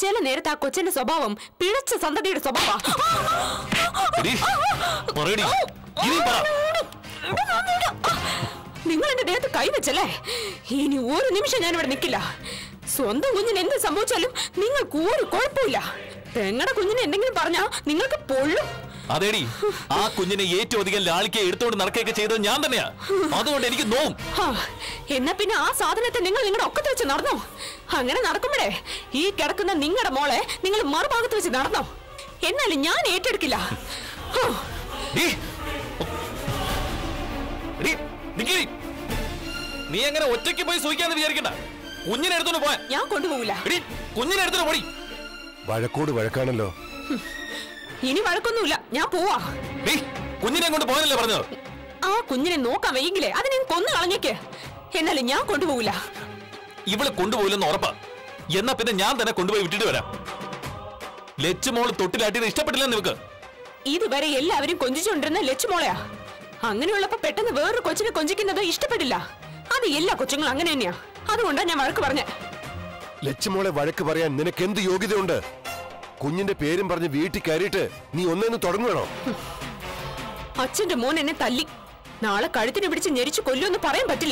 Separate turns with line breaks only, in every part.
ചില നേരത്തെ ആ കൊച്ചിന്റെ സ്വഭാവം പിഴച്ച സന്തതിയുടെ സ്വഭാവ
എടീ, പറയടി ഇനിയും പറ
നിങ്ങൾ എന്റെ ദേഹത്ത് കൈവച്ചല്ലേ ഇനി ഒരു നിമിഷം ഞാൻ ഇവിടെ നിൽക്കില്ല സ്വന്തം കുഞ്ഞിന് എന്ത് സംഭവിച്ചാലും നിങ്ങൾക്ക് ഒരു കുഴപ്പമില്ല പെങ്ങടെ കുഞ്ഞിന് എന്തെങ്കിലും പറഞ്ഞാ നിങ്ങൾക്ക് പൊള്ളും
അതേടി ആ കുഞ്ഞിനെ ഏറ്റവും അധികം ലാളിക്കെ എടുത്തോണ്ട് നടക്കുകയൊക്കെ ചെയ്തത് ഞാൻ തന്നെയാ അതുകൊണ്ട് എനിക്ക് നോവും
ഹാ, എന്നാ പിന്നെ ആ സാധനത്തെ നിങ്ങൾ നിങ്ങളുടെ ഒക്കത്ത് വെച്ച് നടന്നോ അങ്ങനെ നടക്കുമ്പോഴേ ഈ കിടക്കുന്ന നിങ്ങളുടെ മോളെ നിങ്ങൾ മറുഭാഗത്ത് വെച്ച് നടന്നോ എന്നാലും ഞാൻ ഏറ്റെടുക്കില്ല ഹോ,
ഡീ. എടീ, നിക്കടി. നീ അങ്ങനെ ഒറ്റയ്ക്ക് പോയി സൂഹിക്കാന്ന് വിചാരിക്കണ്ട കുഞ്ഞിനെ എടുത്തോണ്ട് പോയാ
ഞാൻ കൊണ്ടുപോകില്ല
എടി കുഞ്ഞിനെ എടുത്തോണ്ട് പോടി
വഴക്കോട് വഴക്കാണല്ലോ
ഇനി വഴക്കൊന്നുമില്ല ഞാൻ പോവാ
ഡീ, കുഞ്ഞിനെ കൊണ്ട് പോകാനല്ലേ പറഞ്ഞത്
ആ കുഞ്ഞിനെ നോക്കാൻ വയ്യെങ്കിലേ അതിനെ കൊന്നു കളഞ്ഞേക്ക് എന്നാലും ഞാൻ കൊണ്ടുപോകില്ല
ഇവള് കൊണ്ടുപോയില്ലെന്ന് ഉറപ്പാ എന്നാ പിന്നെ ഞാൻ തന്നെ കൊണ്ടുപോയി വിട്ടിട്ട് വരാം ലച്ചുമോള് തൊട്ടിലാട്ടിയത് ഇഷ്ടപ്പെട്ടില്ല നിനക്ക്
ഇതുവരെ എല്ലാവരും കൊഞ്ചിച്ചുകൊണ്ടിരുന്ന ലച്ചുമോളയാ അങ്ങനെയുള്ളപ്പോ പെട്ടെന്ന് വേറൊരു കൊച്ചിനെ കൊഞ്ചിക്കുന്നത് ഇഷ്ടപ്പെടില്ല അത് എല്ലാ കൊച്ചുങ്ങളും അങ്ങനെ തന്നെയാ അതുകൊണ്ടാ ഞാൻ വഴക്ക് പറഞ്ഞേ
ലച്ചുമോളെ വഴക്ക് പറയാൻ നിനക്ക് എന്ത് യോഗ്യതയുണ്ട് കുഞ്ഞിന്റെ പേരും പറഞ്ഞ് വീട്ടിൽ കയറിയിട്ട് നീ ഒന്നേന്ന് തുടങ്ങുകയാണോ
അച്ഛന്റെ മോൻ എന്നെ തല്ലി നാളെ കഴുത്തിന് പിടിച്ച് ഞെരിച്ചു കൊല്ലുമെന്ന് പറയാൻ പറ്റില്ല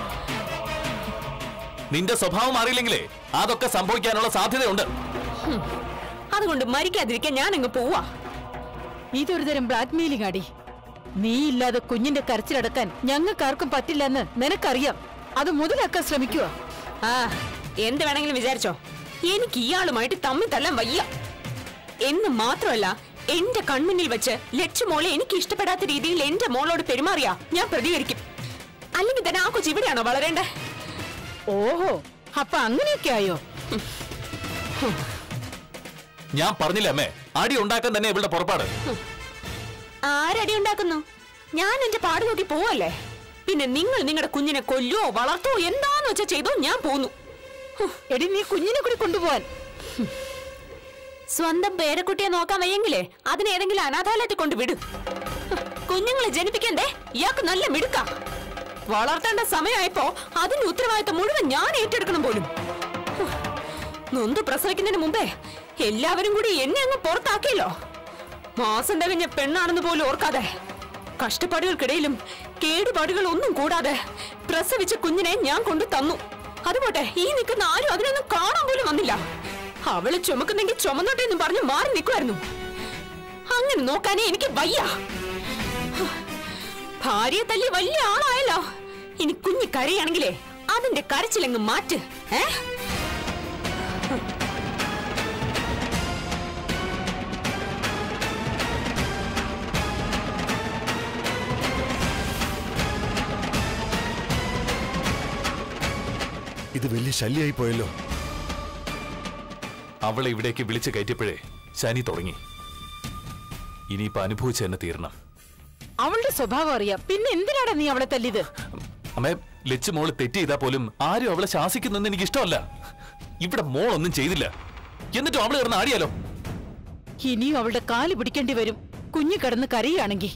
നിന്റെ സ്വഭാവം മാറിയില്ലെങ്കിലേ അതൊക്കെ സംഭവിക്കാനുള്ള സാധ്യതയുണ്ട്
അതുകൊണ്ട് മരിക്കാതിരിക്കാൻ ഞാൻ അങ്ങ് പോവാ
ഇതൊരു തരം ബ്ലാക്ക് മെയിലിംഗ് ആടി നീ ഇല്ലാതെ കുഞ്ഞിന്റെ കരച്ചിലടക്കാൻ ഞങ്ങൾക്കാർക്കും പറ്റില്ലെന്ന് നിനക്കറിയാം അത് മുതലാക്കാൻ ശ്രമിക്കുക
ആ എന്ത് വേണമെങ്കിലും വിചാരിച്ചോ എനിക്ക് ഇയാളുമായിട്ട് തമ്മിൽ തല്ലാൻ വയ്യ എന്ന് മാത്രമല്ല എന്റെ കൺമുന്നിൽ വെച്ച് ലച്ചുമോളെ എനിക്ക് ഇഷ്ടപ്പെടാത്ത രീതിയിൽ എന്റെ മോളോട് പെരുമാറിയാ ഞാൻ പ്രതികരിക്കും അല്ലെങ്കിൽ തന്നെ ആ കൊച്ചു ഇവിടെയാണോ വളരേണ്ടേ
ഓഹോ അപ്പൊ അങ്ങനെയൊക്കെ ആയോ
ഞാൻ പറഞ്ഞില്ല അമ്മേ അടി ഉണ്ടാക്കാൻ തന്നെ ഇവളുടെ പുറപ്പാട്
ആരടി ഉണ്ടാക്കുന്നു ഞാൻ എന്റെ പാട് നോക്കി പോവല്ലേ പിന്നെ നിങ്ങൾ നിങ്ങളുടെ കുഞ്ഞിനെ കൊല്ലുവോ വളർത്തുവോ എന്താന്ന് വെച്ചാ ചെയ്തോ ഞാൻ പോന്നു
എടി നീ കുഞ്ഞിനെ കൂടി കൊണ്ടുപോവാൻ
സ്വന്തം പേരക്കുട്ടിയെ നോക്കാൻ വയ്യെങ്കിലേ അതിനെ ഏതെങ്കിലും അനാഥാലയത്തിൽ കൊണ്ട് വിടും കുഞ്ഞുങ്ങളെ ജനിപ്പിക്കണ്ടേ ഇയാൾക്ക് നല്ല മിടുക്ക വളർത്തേണ്ട സമയമായപ്പോ അതിന്റെ ഉത്തരവാദിത്തം മുഴുവൻ ഞാൻ ഏറ്റെടുക്കണം പോലും നൊന്ത് പ്രസവിക്കുന്നതിന് മുമ്പേ എല്ലാവരും കൂടി എന്നെ അങ്ങ് പുറത്താക്കിയല്ലോ മാസം തികഞ്ഞ പെണ്ണാണെന്ന് പോലും ഓർക്കാതെ കഷ്ടപ്പാടുകൾക്കിടയിലും കേടുപാടുകൾ ഒന്നും കൂടാതെ പ്രസവിച്ച കുഞ്ഞിനെ ഞാൻ കൊണ്ടു തന്നു അതുപോട്ടെ ഈ നിൽക്കുന്ന ആരും അതിനൊന്നും കാണാൻ പോലും വന്നില്ല അവള് ചുമക്കുന്നെങ്കിൽ ചുമന്നോട്ടെ എന്ന് പറഞ്ഞ് മാറി നിൽക്കുമായിരുന്നു അങ്ങനെ നോക്കാനേ എനിക്ക് വയ്യ ഭാര്യയെ തല്ലി വലിയ ആളായല്ലോ ഇനി കുഞ്ഞി കരയാണെങ്കിലേ അതിന്റെ കരച്ചിലങ്ങ് മാറ്റ് ഏ
ഇത് വലിയ ശല്യമായി പോയല്ലോ
അവളെ ഇവിടേക്ക് വിളിച്ചു കയറ്റിയപ്പോഴേ ശനി തുടങ്ങി ഇനിയിപ്പോ അനുഭവിച്ച് തന്നെ തീരണം
അവളുടെ സ്വഭാവം അറിയാം പിന്നെ എന്തിനാടാ നീ അവളെ തല്ലിയത്
അമ്മേ ലച്ചു മോള് തെറ്റ് ചെയ്താൽ പോലും ആരും അവളെ ശാസിക്കുന്നെന്ന് എനിക്ക് ഇഷ്ടമല്ല ഇവിടെ മോളൊന്നും ചെയ്തില്ല എന്നിട്ടും അവള് കിടന്ന് ആടിയാലോ
ഇനിയും അവളുടെ കാല് പിടിക്കേണ്ടി വരും കുഞ്ഞു കിടന്ന് കരയുകയാണെങ്കിൽ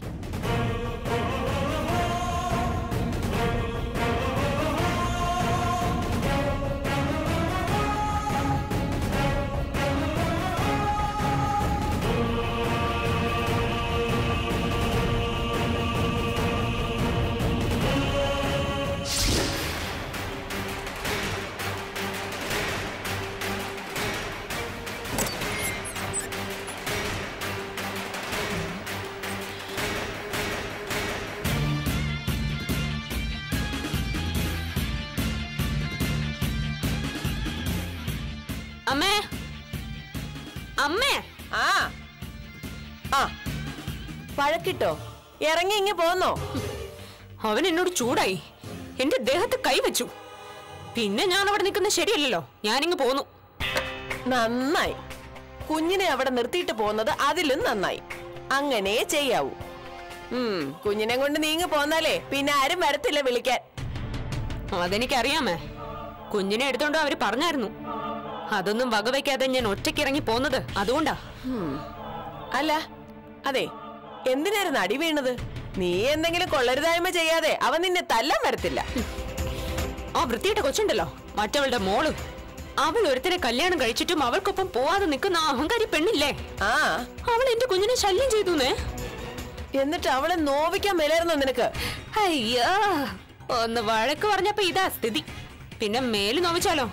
അമ്മേ അമ്മേ
ആ ആ വഴക്കിട്ടോ ഇറങ്ങി ഇങ്ങ് പോന്നോ
അവൻ എന്നോട് ചൂടായി എന്റെ ദേഹത്ത് കൈവച്ചു പിന്നെ ഞാൻ അവിടെ നിൽക്കുന്നത് ശരിയല്ലല്ലോ ഞാനിങ്ങ് പോന്നു
നന്നായി കുഞ്ഞിനെ അവിടെ നിർത്തിയിട്ട് പോകുന്നത് അതിലും നന്നായി അങ്ങനെ ചെയ്യാവൂ ഉം കുഞ്ഞിനെ കൊണ്ട് നീങ്ങി പോന്നാലേ പിന്നെ ആരും വരത്തില്ല വിളിക്കാൻ
അതെനിക്കറിയാമേ കുഞ്ഞിനെ എടുത്തോണ്ട് അവര് പറഞ്ഞായിരുന്നു അതൊന്നും വകവയ്ക്കാതെ ഞാൻ ഒറ്റയ്ക്ക് ഇറങ്ങി പോന്നത് അതുകൊണ്ടാ
അല്ല അതെ എന്തിനായിരുന്നു അടി വീണത് നീ എന്തെങ്കിലും കൊള്ളരുതായ്മ ചെയ്യാതെ അവൻ നിന്നെ തല്ലാൻ വരത്തില്ല
ആ വൃത്തിയുടെ കൊച്ചുണ്ടല്ലോ മറ്റവളുടെ മോള് അവൾ ഒരുത്തരെ കല്യാണം കഴിച്ചിട്ടും അവൾക്കൊപ്പം പോവാതെ നിൽക്കുന്ന ആ അഹങ്കാരി പെണ്ണില്ലേ
ആ
അവൾ എന്റെ കുഞ്ഞിനെ ശല്യം ചെയ്തുന്നേ
എന്നിട്ട് അവളെ നോവിക്കാൻ മേലായിരുന്നോ നിനക്ക്
അയ്യോ ഒന്ന് വഴക്ക് പറഞ്ഞപ്പോ ഇതാ സ്ഥിതി പിന്നെ മേല് നോവിച്ചാലോ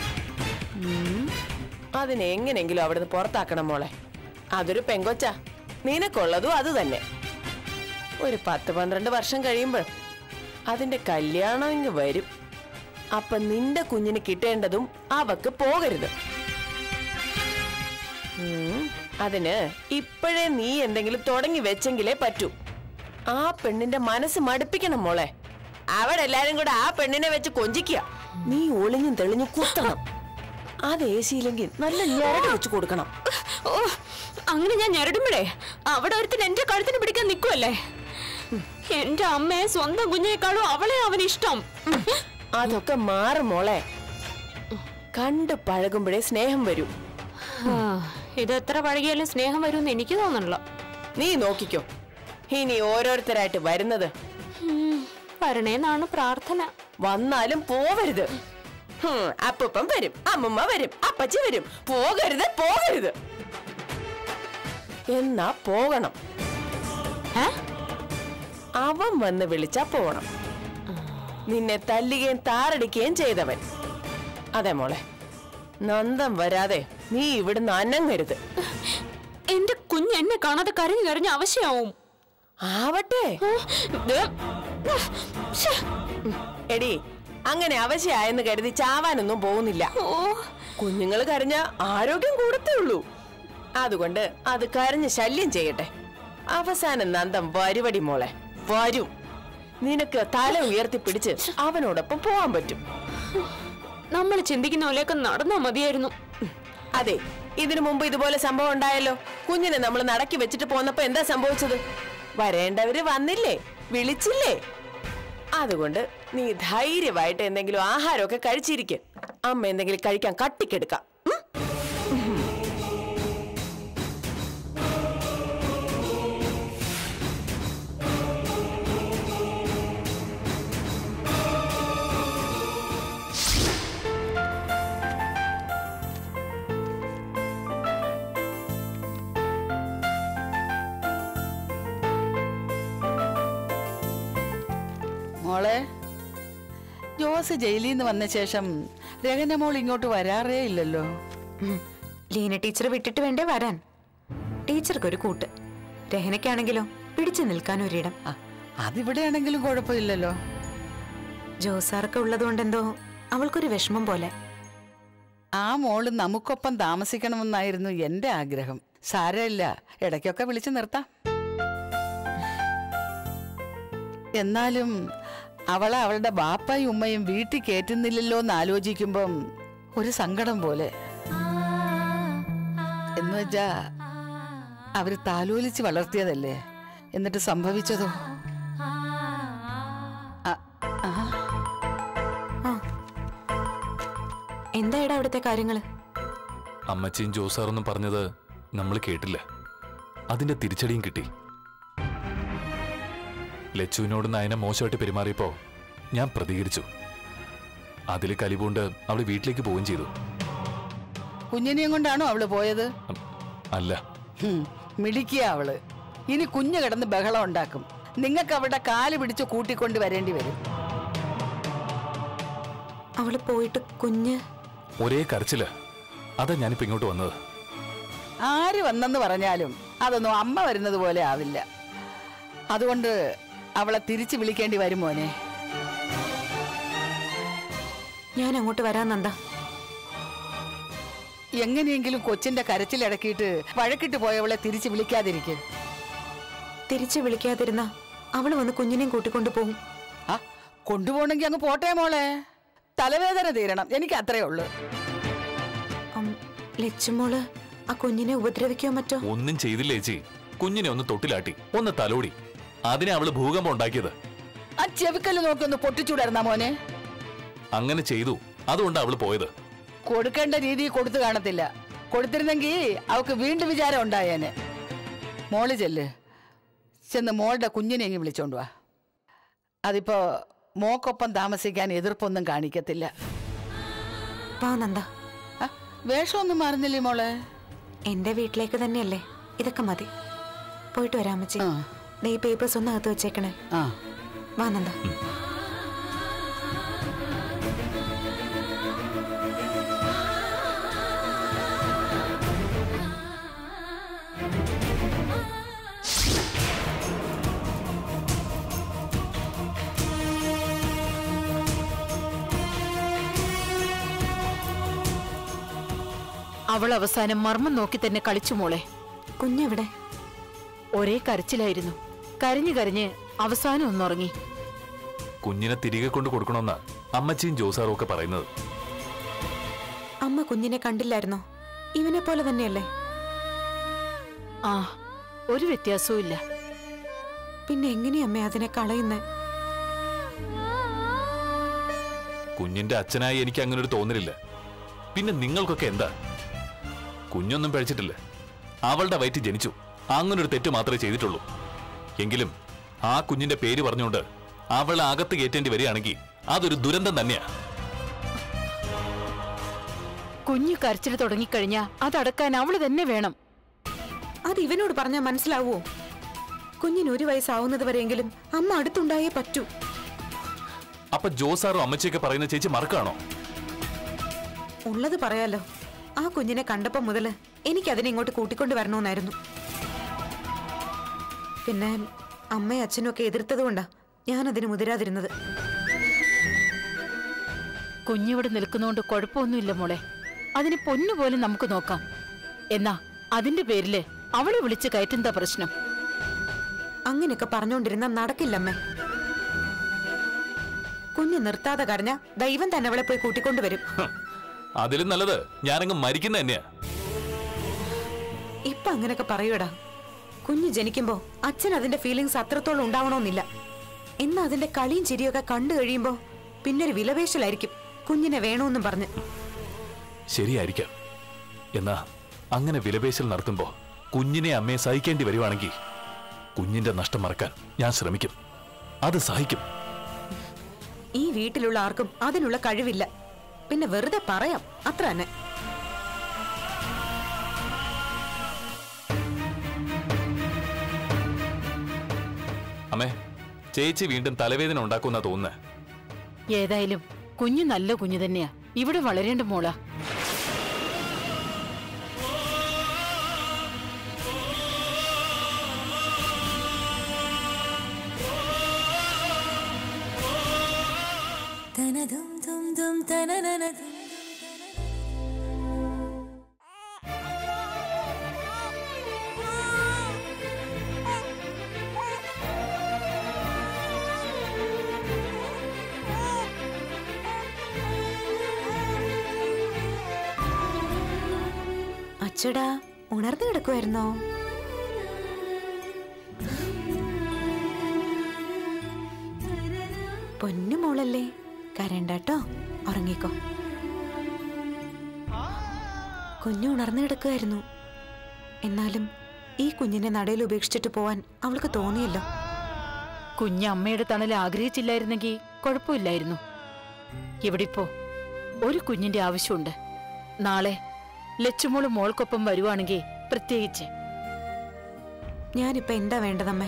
അതിനെ എങ്ങനെങ്കിലും അവിടുന്ന് പുറത്താക്കണം മോളെ അതൊരു പെങ്കൊച്ച നിനക്കുള്ളതും അത് തന്നെ ഒരു പത്ത് പന്ത്രണ്ട് വർഷം കഴിയുമ്പോൾ അതിന്റെ കല്യാണം ഇങ്ങ് വരും അപ്പൊ നിന്റെ കുഞ്ഞിന് കിട്ടേണ്ടതും അവക്ക് പോകരുത് ഉം, അതിന് ഇപ്പോഴേ നീ എന്തെങ്കിലും തുടങ്ങി വെച്ചെങ്കിലേ പറ്റൂ ആ പെണ്ണിന്റെ മനസ്സ് മടുപ്പിക്കണം മോളെ അവിടെ എല്ലാരും കൂടെ ആ പെണ്ണിനെ വെച്ച് കൊഞ്ചിക്കുക നീ ഒളിഞ്ഞും തെളിഞ്ഞും കുത്തണം അത് ഏസിയില്ലെങ്കിൽ നല്ല ഞരട് വെച്ച് കൊടുക്കണം
ഓ അങ്ങനെ ഞാൻ ഞെരടുമ്പോഴേ അവിടെ ഒരുത്തൻ എന്റെ കഴുത്തിന് പിടിക്കാൻ നിൽക്കുമല്ലേ എന്റെ അമ്മയെ സ്വന്തം കുഞ്ഞിനേക്കാളും അവളെ അവന് ഇഷ്ടം
അതൊക്കെ മാറും മോളെ കണ്ട് പഴകുമ്പോഴേ സ്നേഹം വരൂ
ആ, ഇത് എത്ര പഴകിയാലും സ്നേഹം വരുമെന്ന് എനിക്ക് തോന്നണല്ലോ
നീ നോക്കിക്കോ ഇനി ഓരോരുത്തരായിട്ട് വരുന്നത്
ഉം, വരണേന്നാണ് പ്രാർത്ഥന
വന്നാലും പോവരുത് ഹും, അപ്പൂപ്പൻ വരും അമ്മമ്മ വരും അപ്പച്ചി വരും പോകരുത് പോകരുത് എന്നാ പോകണം
ഏ?
അവൻ വന്ന് വിളിച്ചാ പോകണം നിന്നെ തല്ലുകയും താറടിക്കുകയും ചെയ്തവൻ അതെ മോളെ നന്ദം വരാതെ നീ ഇവിടുന്ന് അനങ്ങരുത്
എന്റെ കുഞ്ഞ് എന്നെ കാണാതെ കരഞ്ഞു കരഞ്ഞ് അവശയാവും
ആവട്ടെ
ആ, ദേ, ശ്ശെ,
എടി അങ്ങനെ അവശയായെന്ന് കരുതി ചാവാനൊന്നും പോകുന്നില്ല
ഓ
കുഞ്ഞുങ്ങൾ കരഞ്ഞ ആരോഗ്യം കൂടത്തേ ഉള്ളൂ അതുകൊണ്ട് അത് കരഞ്ഞ് ശല്യം ചെയ്യട്ടെ അവസാനം നന്ദം വരുവടി മോളെ വരും നിനക്ക് തല ഉയർത്തി പിടിച്ച് അവനോടൊപ്പം പോവാൻ പറ്റും
നമ്മൾ ചിന്തിക്കുന്ന പോലെയൊക്കെ നടന്നാ മതിയായിരുന്നു
അതെ ഇതിനു മുമ്പ് ഇതുപോലെ സംഭവം ഉണ്ടായല്ലോ കുഞ്ഞിനെ നമ്മൾ നടക്കി വെച്ചിട്ട് പോന്നപ്പോ എന്താ സംഭവിച്ചത് വരേണ്ടവര് വന്നില്ലേ വിളിച്ചില്ലേ അതുകൊണ്ട് നീ ധൈര്യമായിട്ട് എന്തെങ്കിലും ആഹാരമൊക്കെ കഴിച്ചിരിക്കെ അമ്മ എന്തെങ്കിലും കഴിക്കാൻ കട്ടിക്കെടുക്കാം ഉം?
മോളെ ജോസ് ജയിലിൽ നിന്ന് വന്ന ശേഷം രഹന മോൾ ഇങ്ങോട്ട് വരാറേ ഇല്ലല്ലോ
ഉം. ലീന ടീച്ചർ വിട്ടിട്ട് വേണ്ടേ വരാൻ ടീച്ചർക്ക് ഒരു കൂട്ട് രഹനയ്ക്കാണെങ്കിലോ പിടിച്ചു നിൽക്കാൻ ഒരിടം
ആ, അതിവിടെയാണെങ്കിലും കുഴപ്പമില്ലല്ലോ
ജോസാറൊക്കെ ഉള്ളതുകൊണ്ടെന്തോ അവൾക്കൊരു വിഷമം പോലെ
ആ മോള് നമുക്കൊപ്പം താമസിക്കണമെന്നായിരുന്നു എന്റെ ആഗ്രഹം സാരമില്ല ഇടയ്ക്കൊക്കെ വിളിച്ചു നിർത്താം എന്നാലും അവളെ അവളുടെ ബാപ്പായും ഉമ്മയും വീട്ടിൽ കയറ്റുന്നില്ലല്ലോ എന്ന് ആലോചിക്കുമ്പം ഒരു സങ്കടം പോലെ എന്നുവെച്ചാ അവര് താലോലിച്ച് വളർത്തിയതല്ലേ എന്നിട്ട് സംഭവിച്ചതോ ആ, ആ
എന്തായടാ അവിടുത്തെ കാര്യങ്ങള്
അമ്മച്ചിയും ജോസാറൊന്നും പറഞ്ഞത് നമ്മൾ കേട്ടില്ല അതിന്റെ തിരിച്ചടിയും കിട്ടി ലച്ചുവിനോട് നയന മോശമായിട്ട് പെരുമാറിയപ്പോ ഞാൻ പ്രതികരിച്ചു അതിൽ കലിപൂണ്ട് അവൾ വീട്ടിലേക്ക് പോവുകയും ചെയ്തു
കുഞ്ഞിനെയും കൊണ്ടാണോ അവള് പോയത്
ഉം, അല്ല
ഹും, മിടുക്കിയ അവള് ഇനി കുഞ്ഞ് കിടന്ന് ബഹളം ഉണ്ടാക്കും നിങ്ങൾക്ക് അവളുടെ കാല് പിടിച്ച് കൂട്ടിക്കൊണ്ട് വരേണ്ടി വരും
അവള് പോയിട്ട് കുഞ്ഞ്
ഒരേ കരച്ചില് അതാ ഞാനിപ്പോ ഇങ്ങോട്ട് വന്നത്
ആര് വന്നെന്ന് പറഞ്ഞാലും അതൊന്നും അമ്മ വരുന്നത് പോലെ ആവില്ല അതുകൊണ്ട് അവളെ തിരിച്ചു വിളിക്കേണ്ടി വരും മോനെ
ഞാൻ അങ്ങോട്ട് വരാൻ നന്ദ
എങ്ങനെയെങ്കിലും കൊച്ചിന്റെ കരച്ചിലടക്കിയിട്ട് വഴക്കിട്ട് പോയവളെ തിരിച്ചു വിളിക്കാതിരിക്കും
തിരിച്ചു വിളിക്കാതിരുന്ന അവള് വന്ന് കുഞ്ഞിനെയും കൂട്ടിക്കൊണ്ടു പോകും
ആ കൊണ്ടുപോകണമെങ്കിൽ അങ്ങ് പോട്ടെ മോളെ തലവേദന തീരണം എനിക്ക് അത്രേ ഉള്ളൂ
ഉം, ലച്ചുമോള് ആ കുഞ്ഞിനെ ഉപദ്രവിക്കോ മറ്റോ
ഒന്നും ചെയ്തില്ല ചേച്ചി കുഞ്ഞിനെ ഒന്ന് തൊട്ടിലാട്ടി ഒന്ന് തലോടി അതിനെ അവള് ഭൂകമ്പം ഉണ്ടാക്കിയത്
ആ ചെവിക്കല്ല് നോക്കി ഒന്ന് പൊട്ടിച്ചൂടായിരുന്ന മോനെ
അങ്ങനെ ചെയ്തു അതുകൊണ്ടാ അവള് പോയത്
കൊടുക്കേണ്ട രീതി കൊടുത്തു കാണത്തില്ല കൊടുത്തിരുന്നെങ്കിൽ അവക്ക് വീണ്ടും വിചാരം ഉണ്ടായേനെ മോള് ചെല്ല് ചെന്ന് മോളുടെ കുഞ്ഞിനെ ഇങ്ങ് വിളിച്ചോണ്ട് വാ അതിപ്പോ മോക്കൊപ്പം താമസിക്കാൻ എതിർപ്പൊന്നും കാണിക്കത്തില്ല
വാ നന്ദ
വേഷമൊന്നും മാറുന്നില്ലേ മോളെ
എന്റെ വീട്ടിലേക്ക് തന്നെയല്ലേ ഇതൊക്കെ മതി പോയിട്ട് വരാം അമ്മച്ചി
ആ.
ദേ ഈ പേപ്പേഴ്സ് ഒന്ന് അകത്ത് വെച്ചേക്കണേ
ആ
വാ നന്ദ
അവൾ അവസാനം മർമ്മം നോക്കി തന്നെ കളിച്ചു മോളെ
കുഞ്ഞെവിടെ
ഒരേ കരച്ചിലായിരുന്നു കരഞ്ഞു കരഞ്ഞ് അവസാനം ഒന്നുറങ്ങി
കുഞ്ഞിനെ തിരികെ കൊണ്ട് കൊടുക്കണമെന്നാ അമ്മച്ചിയും ജോസാറും ഒക്കെ പറയുന്നത്
അമ്മ കുഞ്ഞിനെ കണ്ടില്ലായിരുന്നോ ഇവനെ പോലെ തന്നെയല്ലേ
ആ ഒരു വ്യത്യാസവും ഇല്ല
പിന്നെ എങ്ങനെയാ അമ്മ അതിനെ കളയുന്നേ
കുഞ്ഞിന്റെ അച്ഛനായി എനിക്ക് അങ്ങനെ ഒരു തോന്നലില്ല പിന്നെ നിങ്ങൾക്കൊക്കെ എന്താ കുഞ്ഞൊന്നും പഴിച്ചിട്ടില്ല അവളുടെ വയറ്റ് ജനിച്ചു അങ്ങനെ ഒരു തെറ്റ് മാത്രമേ ചെയ്തിട്ടുള്ളൂ എങ്കിലും ആ കുഞ്ഞിന്റെ പേര് പറഞ്ഞുകൊണ്ട് അവളെ അകത്ത് കയറ്റേണ്ടി വരികയാണെങ്കിൽ അതൊരു ദുരന്തം തന്നെയാ
കുഞ്ഞു കരച്ചിൽ തുടങ്ങിക്കഴിഞ്ഞാ അതടക്കാൻ അവള് തന്നെ വേണം
അത് ഇവനോട് പറഞ്ഞാൽ മനസ്സിലാവോ കുഞ്ഞിന് ഒരു വയസ്സാവുന്നത് വരെയെങ്കിലും അമ്മ അടുത്തുണ്ടായേ പറ്റൂ
അപ്പൊ ജോസാറും അമ്മച്ചിയൊക്കെ പറയുന്ന ചേച്ചി മറക്കാണോ
ഉള്ളത് പറയാലോ ആ കുഞ്ഞിനെ കണ്ടപ്പോ മുതല് എനിക്ക് അതിനെ ഇങ്ങോട്ട് കൂട്ടിക്കൊണ്ട് വരണമെന്നായിരുന്നു പിന്നെ അമ്മയും അച്ഛനും ഒക്കെ എതിർത്തത് കൊണ്ടാ ഞാൻ അതിന് മുതിരാതിരുന്നത്
കുഞ്ഞിവിടെ നിൽക്കുന്നോണ്ട് കുഴപ്പമൊന്നുമില്ല മോളെ അതിന് പൊന്നുപോലും നമുക്ക് നോക്കാം എന്നാ അതിന്റെ പേരില് അവളെ വിളിച്ച് കയറ്റുന്ന പ്രശ്നം
അങ്ങനെയൊക്കെ പറഞ്ഞുകൊണ്ടിരുന്ന നടക്കില്ലമ്മേ കുഞ്ഞ് നിർത്താതെ കരഞ്ഞ ദൈവം തന്നെ അവളെ പോയി കൂട്ടിക്കൊണ്ടുവരും
ഹ്, അതിലും നല്ലത് ഞാനങ്ങ് മരിക്കുന്ന തന്നെയാ
ഇപ്പൊ അങ്ങനെയൊക്കെ പറയൂടാ കുഞ്ഞ് ജനിക്കുമ്പോ അച്ഛൻ അതിന്റെ ഫീലിങ്സ് അത്രത്തോളം ഉണ്ടാവണമെന്നില്ല എന്നാ അതിന്റെ കളിയും ചിരിയൊക്കെ കണ്ടു കഴിയുമ്പോ പിന്നൊരു വിലപേശലായിരിക്കും കുഞ്ഞിനെ വേണമെന്നും പറഞ്ഞ്
ശരിയായിരിക്കാം എന്നാ അങ്ങനെ വിലപേശൽ നടത്തുമ്പോ കുഞ്ഞിനെ അമ്മയെ സഹിക്കേണ്ടി വരുവാണെങ്കിൽ കുഞ്ഞിന്റെ നഷ്ടം മറക്കാൻ ഞാൻ ശ്രമിക്കും അത് സഹിക്കും
ഈ വീട്ടിലുള്ള ആർക്കും അതിനുള്ള കഴിവില്ല പിന്നെ വെറുതെ പറയാം അത്ര തന്നെ
അമ്മേ ചേച്ചി വീണ്ടും തലവേദന ഉണ്ടാക്കുന്ന തോന്നുന്നേ
ഏതായാലും കുഞ്ഞു നല്ല കുഞ്ഞു തന്നെയാ ഇവിടെ വളരേണ്ട മോളാ
അച്ചടാ ഉണർന്നു കിടക്കുമായിരുന്നോ പൊന്നു മോളല്ലേ കരണ്ടാട്ടോ ഉറങ്ങിക്കോ കുഞ്ഞു ഉണർന്നു കിടക്കുമായിരുന്നു എന്നാലും ഈ കുഞ്ഞിനെ നടയിൽ ഉപേക്ഷിച്ചിട്ട് പോവാൻ അവൾക്ക് തോന്നിയല്ലോ
കുഞ്ഞ് അമ്മയുടെ തണൽ ആഗ്രഹിച്ചില്ലായിരുന്നെങ്കിൽ കുഴപ്പമില്ലായിരുന്നു ഇവിടിപ്പോ ഒരു കുഞ്ഞിന്റെ ആവശ്യമുണ്ട് നാളെ ലച്ചുമോള് മോൾക്കൊപ്പം വരുവാണെങ്കിൽ പ്രത്യേകിച്ച്
ഞാനിപ്പോ എന്താ വേണ്ടതമ്മേ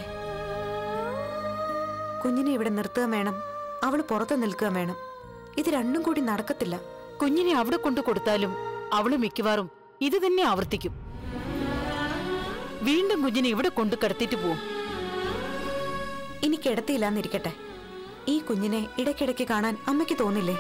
കുഞ്ഞിനെ ഇവിടെ നിർത്തുക വേണം അവള് പുറത്ത് നിൽക്കുക വേണം ഇത് രണ്ടും കൂടി നടക്കത്തില്ല
കുഞ്ഞിനെ അവിടെ കൊണ്ടു കൊടുത്താലും അവള് മിക്കവാറും ഇത് തന്നെ ആവർത്തിക്കും വീണ്ടും കുഞ്ഞിനെ ഇവിടെ കൊണ്ടു കിടത്തിട്ട് പോവും
ഇനി കിടത്തിയില്ലാന്നിരിക്കട്ടെ ഈ കുഞ്ഞിനെ ഇടയ്ക്കിടയ്ക്ക് കാണാൻ അമ്മയ്ക്ക് തോന്നില്ലേ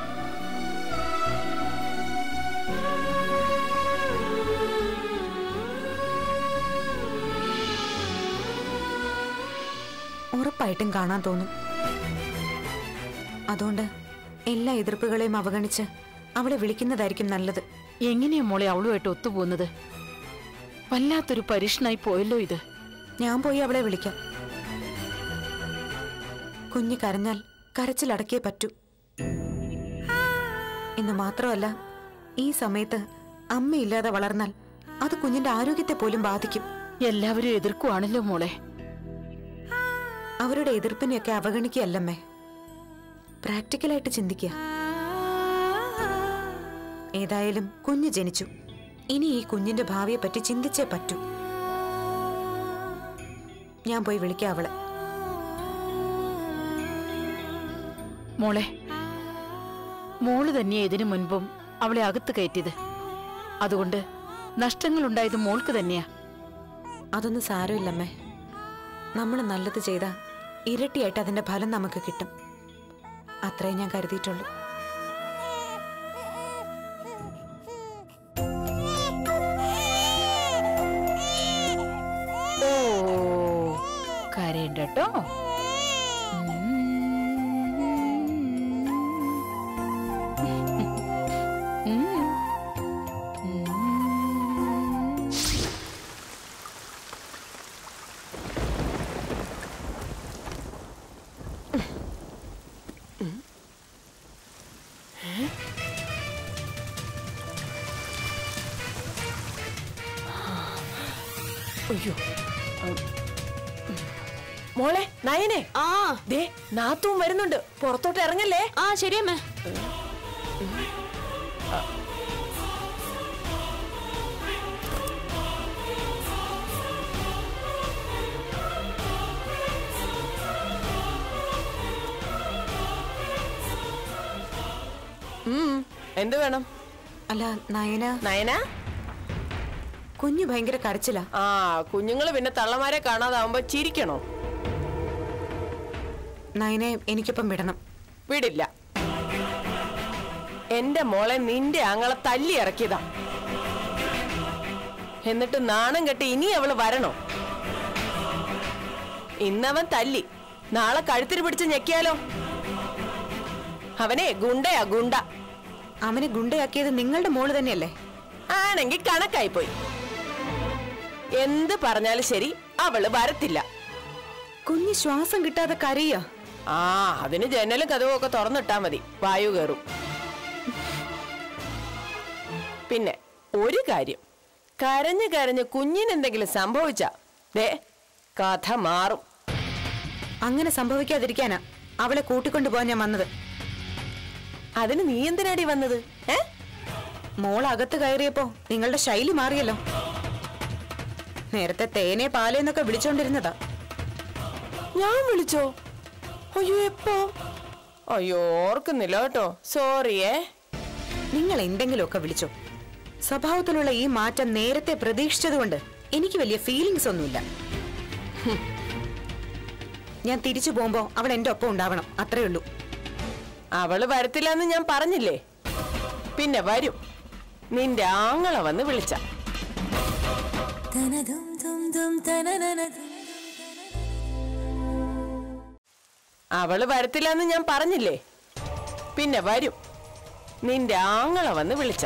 ഉറപ്പായിട്ടും കാണാൻ തോന്നും അതുകൊണ്ട് എല്ലാ എതിർപ്പുകളെയും അവഗണിച്ച് അവളെ വിളിക്കുന്നതായിരിക്കും നല്ലത്
എങ്ങനെയാ മോളെ അവളുമായിട്ട് ഒത്തുപോകുന്നത് വല്ലാത്തൊരു പരീക്ഷണായി പോയല്ലോ ഇത്
ഞാൻ പോയി അവളെ വിളിക്കാം കുഞ്ഞ് കരഞ്ഞാൽ കരച്ചിലടക്കേ പറ്റൂ എന്ന് മാത്രമല്ല ഈ സമയത്ത് അമ്മയില്ലാതെ വളർന്നാൽ അത് കുഞ്ഞിന്റെ ആരോഗ്യത്തെ പോലും ബാധിക്കും
എല്ലാവരും എതിർക്കുവാണല്ലോ മോളെ
അവരുടെ എതിർപ്പിനെയൊക്കെ അവഗണിക്കുകയല്ലമ്മേ പ്രാക്ടിക്കലായിട്ട് ചിന്തിക്കുക ഏതായാലും കുഞ്ഞ് ജനിച്ചു ഇനി ഈ കുഞ്ഞിന്റെ ഭാവിയെ പറ്റി ചിന്തിച്ചേ പറ്റൂ ഞാൻ പോയി വിളിക്കാം അവളെ
മോളെ മോള് തന്നെയാ ഇതിനു മുൻപും അവളെ അകത്ത് കയറ്റിയത് അതുകൊണ്ട് നഷ്ടങ്ങൾ ഉണ്ടായത് മോൾക്ക് തന്നെയാ
അതൊന്നും സാരമില്ലമ്മേ നമ്മൾ നല്ലത് ചെയ്താ ഇരട്ടിയായിട്ട് അതിന്റെ ഫലം നമുക്ക് കിട്ടും അത്രേ ഞാൻ കരുതിയിട്ടുള്ളൂ
ഓ കരയണ്ട കേട്ടോ
അയ്യോ മോളെ നയനെ
ആ
ദേ നാത്തും വരുന്നുണ്ട് പുറത്തോട്ട് ഇറങ്ങല്ലേ
ആ ശരിയമ്മേ
ഉം, എന്ത് വേണം
അല്ല നയന
നയന
കുഞ്ഞ് ഭയങ്കര കരച്ചിലാ
ആ കുഞ്ഞുങ്ങള് പിന്നെ തള്ളമാരെ കാണാതാവുമ്പോ ചിരിക്കണോ
നയനെ എനിക്കൊപ്പം വിടണം
വിടില്ല എന്റെ മോളെ നിന്റെ ആങ്ങളെ തല്ലി ഇറക്കിയതാ എന്നിട്ട് നാണം കെട്ടി ഇനി അവള് വരണോ ഇന്നവൻ തല്ലി നാളെ കഴുത്തിന് പിടിച്ച് ഞെക്കിയാലോ അവനെ ഗുണ്ടയാ ഗുണ്ട
അവനെ ഗുണ്ടയാക്കിയത് നിങ്ങളുടെ മോള് തന്നെയല്ലേ
ആണെങ്കി കണക്കായി പോയി എന്ത് പറഞ്ഞാലും ശരി അവള് വരത്തില്ല
കുഞ്ഞ് ശ്വാസം കിട്ടാതെ കരയ
ആ അതിന് ജനലും കഥവും ഒക്കെ തുറന്നിട്ടാ മതി വായു കയറും പിന്നെ ഒരു കാര്യം കരഞ്ഞ് കരഞ്ഞ് കുഞ്ഞിനെന്തെങ്കിലും സംഭവിച്ച ദേ കഥ മാറും
അങ്ങനെ സംഭവിക്കാതിരിക്കാനാ അവളെ കൂട്ടിക്കൊണ്ടുപോകാൻ ഞാൻ വന്നത്
അതിന് നീ എന്തിനാടി വന്നത് ഏ
മോൾ അകത്ത് കയറിയപ്പോ നിങ്ങളുടെ ശൈലി മാറിയല്ലോ നേരത്തെ തേനെ പാലേന്നൊക്കെ വിളിച്ചോണ്ടിരുന്നതാ
ഞാൻ വിളിച്ചോ അയ്യോ എപ്പോ അയ്യോ ഓർക്കുന്നില്ല കേട്ടോ സോറിയേ
നിങ്ങൾ എന്തെങ്കിലുമൊക്കെ വിളിച്ചോ സ്വഭാവത്തിലുള്ള ഈ മാറ്റം നേരത്തെ പ്രതീക്ഷിച്ചതുകൊണ്ട് എനിക്ക് വലിയ ഫീലിങ്സ് ഒന്നുമില്ല ഹും. ഞാൻ തിരിച്ചു പോകുമ്പോ അവൾ എന്റെ ഒപ്പം ഉണ്ടാവണം അത്രേ ഉള്ളൂ
അവള് വരത്തില്ലെന്ന് ഞാൻ പറഞ്ഞില്ലേ പിന്നെ വരും നിന്റെ ആങ്ങളെ വന്ന് വിളിച്ച അവള് വരത്തില്ലെന്ന് ഞാൻ പറഞ്ഞില്ലേ പിന്നെ വരും നിന്റെ ആങ്ങളെ വന്ന് വിളിച്ച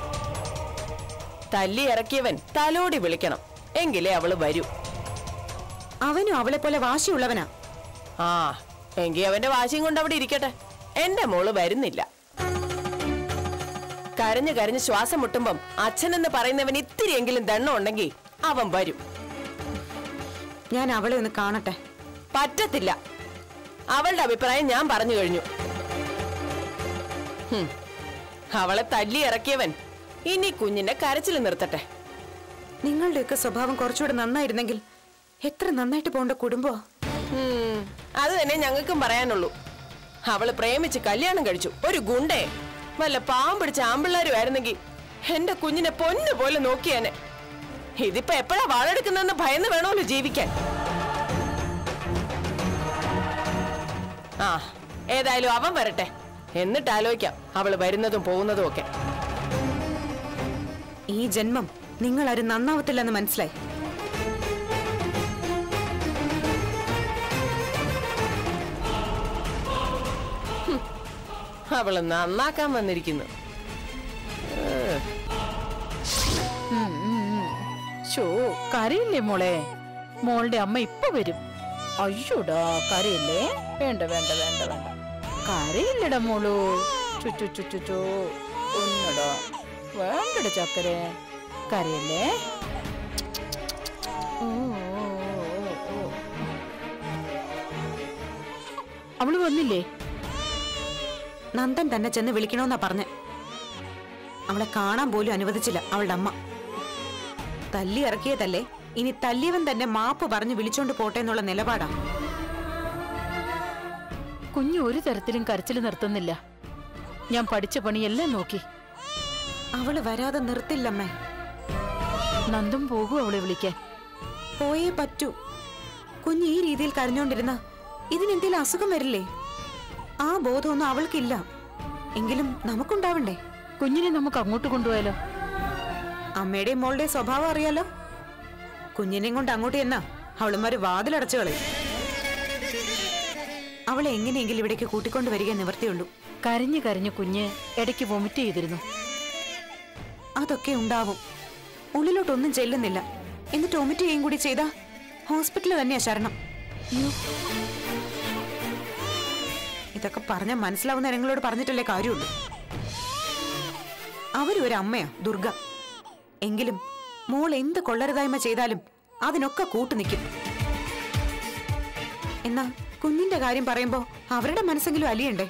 തല്ലി ഇറക്കിയവൻ തലോടി വിളിക്കണം എങ്കിലേ അവള് വരൂ
അവനും അവളെ പോലെ വാശിയുള്ളവനാ
ആ എങ്കി അവന്റെ വാശിയും കൊണ്ട് അവിടെ ഇരിക്കട്ടെ എന്റെ മോള് വരുന്നില്ല കരഞ്ഞു കരഞ്ഞ് ശ്വാസം മുട്ടുമ്പം അച്ഛനെന്ന് പറയുന്നവൻ ഇത്തിരിയെങ്കിലും ദണ്ണം ഉണ്ടെങ്കിൽ അവൻ വരും
ഞാൻ അവളെ ഒന്ന് കാണട്ടെ
പറ്റത്തില്ല അവളുടെ അഭിപ്രായം ഞാൻ പറഞ്ഞു കഴിഞ്ഞു ഹും. അവളെ തല്ലി ഇറക്കിയവൻ ഇനി കുഞ്ഞിന്റെ കരച്ചിൽ നിർത്തട്ടെ
നിങ്ങളുടെയൊക്കെ സ്വഭാവം കുറച്ചുകൂടെ നന്നായിരുന്നെങ്കിൽ എത്ര നന്നായിട്ട് പോണ്ട കുടുംബോ
ഉം, അത് തന്നെ ഞങ്ങൾക്കും പറയാനുള്ളൂ അവള് പ്രേമിച്ച് കല്യാണം കഴിച്ചു ഒരു ഗുണ്ടേ വല്ല പാവം പിടിച്ച ആമ്പിള്ളാരും ആയിരുന്നെങ്കിൽ എന്റെ കുഞ്ഞിനെ പൊന്നു പോലെ നോക്കിയാനെ ഇതിപ്പോ എപ്പോഴാ വാളെടുക്കുന്നതെന്ന് ഭയന്ന് വേണമല്ലോ ജീവിക്കാൻ ആ ഏതായാലും അവൻ വരട്ടെ എന്നിട്ട് ആലോചിക്കാം അവള് വരുന്നതും പോകുന്നതും ഒക്കെ
ഈ ജന്മം നിങ്ങൾ ആരും നന്നാവത്തില്ലെന്ന് മനസ്സിലായി
അവള് നന്നാക്കാൻ വന്നിരിക്കുന്നു
ഷോ കരയില്ലേ മോളെ മോളുടെ അമ്മ ഇപ്പൊ വരും അയ്യോടാ കരയില്ലേ വേണ്ട വേണ്ട വേണ്ട വേണ്ട കരയില്ലടാ മോളു ചുറ്റു ചുറ്റു ചോ ഒന്നടാ വേണ്ടട ചക്കരെ കരയല്ലേ ഓ, ഓ, ഓ, ഓ. അവള് വന്നില്ലേ
നന്ദൻ തന്നെ ചെന്ന് വിളിക്കണമെന്നാ പറഞ്ഞ് അവളെ കാണാൻ പോലും അനുവദിച്ചില്ല അവളുടെ അമ്മ തല്ലി ഇറക്കിയതല്ലേ ഇനി തല്ലിയവൻ തന്നെ മാപ്പ് പറഞ്ഞു വിളിച്ചോണ്ട് പോട്ടെ എന്നുള്ള നിലപാടാ
കുഞ്ഞു ഒരു തരത്തിലും കരച്ചിൽ നിർത്തുന്നില്ല ഞാൻ പഠിച്ച പണിയെല്ലാം നോക്കി
അവള് വരാതെ നിർത്തില്ലമ്മേ
നന്ദും പോകും അവളെ വിളിക്കാൻ
പോയേ പറ്റൂ കുഞ്ഞ് ഈ രീതിയിൽ കരഞ്ഞോണ്ടിരുന്ന ഇതിനെന്തെങ്കിലും അസുഖം വരില്ലേ ആ ബോധമൊന്നും അവൾക്കില്ല എങ്കിലും നമുക്കുണ്ടാവണ്ടേ
കുഞ്ഞിനെ നമുക്ക് അങ്ങോട്ട് കൊണ്ടുപോയാലോ
അമ്മയുടെയും മോളുടെ സ്വഭാവം അറിയാലോ കുഞ്ഞിനെയും കൊണ്ട് അങ്ങോട്ട് എന്നാ അവളുമാര് വാതിലടച്ചു കളയും അവളെ എങ്ങനെയെങ്കിലും ഇവിടേക്ക് കൂട്ടിക്കൊണ്ട് വരിക നിവർത്തിയുള്ളൂ
കരഞ്ഞു കരഞ്ഞു കുഞ്ഞ് ഇടയ്ക്ക് വൊമിറ്റ് ചെയ്തിരുന്നു
അതൊക്കെ ഉണ്ടാവും ഉള്ളിലോട്ടൊന്നും ചെല്ലുന്നില്ല എന്നിട്ട് ഒമിറ്റ് ചെയ്യും കൂടി ചെയ്താ ഹോസ്പിറ്റലിൽ തന്നെയാ ശരണം ഇതൊക്കെ പറഞ്ഞാൽ മനസ്സിലാവുന്ന നിങ്ങളോട് പറഞ്ഞിട്ടല്ലേ കാര്യമുള്ളൂ അവരും ഒരു അമ്മയാ ദുർഗ എങ്കിലും മോൾ എന്ത് കൊള്ളരുതായ്മ ചെയ്താലും അതിനൊക്കെ കൂട്ടു നിൽക്കും എന്നാ കുഞ്ഞിന്റെ കാര്യം പറയുമ്പോ അവരുടെ മനസ്സെങ്കിലും അലിയണ്ടേ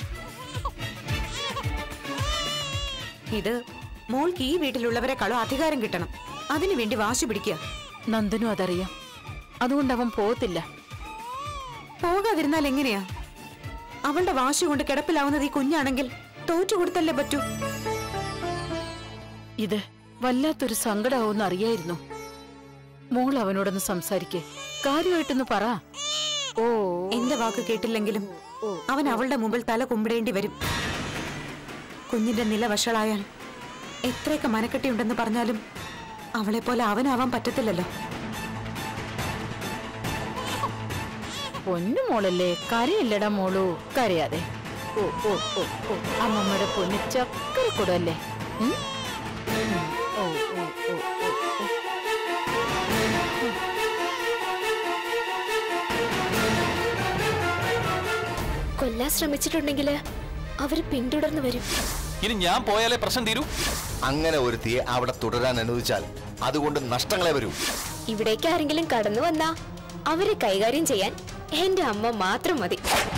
ഇത് മോൾക്ക് ഈ വീട്ടിലുള്ളവരെക്കാളും അധികാരം കിട്ടണം അതിനു വേണ്ടി വാശി പിടിക്കുക
നന്ദനും അതറിയാം അതുകൊണ്ട് അവൻ പോകത്തില്ല
പോകാതിരുന്നാൽ എങ്ങനെയാ അവളുടെ വാശി കൊണ്ട് കിടപ്പിലാവുന്നത് ഈ കുഞ്ഞാണെങ്കിൽ തോറ്റു കൊടുത്തല്ലേ പറ്റൂ
ഇത് വല്ലാത്തൊരു സങ്കടാവെന്ന് അറിയായിരുന്നു മോൾ അവനോടൊന്ന് സംസാരിക്കേ കാര്യമായിട്ടൊന്ന് പറ ഓ
എന്റെ വാക്ക് കേട്ടില്ലെങ്കിലും അവൻ അവളുടെ മുമ്പിൽ തല കുമ്പിടേണ്ടി വരും കുഞ്ഞിന്റെ നില വഷളായാൽ എത്രയൊക്കെ മനക്കെട്ടിയുണ്ടെന്ന് പറഞ്ഞാലും അവളെ പോലെ അവനാവാൻ പറ്റത്തില്ലല്ലോ
പൊന്നു മോളല്ലേ കരയില്ലടാ മോളു കരയാതെ ഓ ഓ ഓ ഓ അമ്മമ്മയുടെ പൊന്നു ചക്കര കൂടല്ലേ ഉം? ഉം. ഓ ഓ ഓ ഓ ഓ
കൊല്ലാൻ ശ്രമിച്ചിട്ടുണ്ടെങ്കിൽ അവര് പിന്തുടർന്ന് വരും
ഇനി ഞാൻ പോയാലേ പ്രശ്നം തീരൂ
അങ്ങനെ ഒരുത്തിയെ അവിടെ തുടരാൻ അനുവദിച്ചാൽ അതുകൊണ്ട് നഷ്ടങ്ങളെ വരൂ
ഇവിടേക്ക് ആരെങ്കിലും കടന്നു വന്നാ അവരെ കൈകാര്യം ചെയ്യാൻ എന്റെ അമ്മ മാത്രം മതി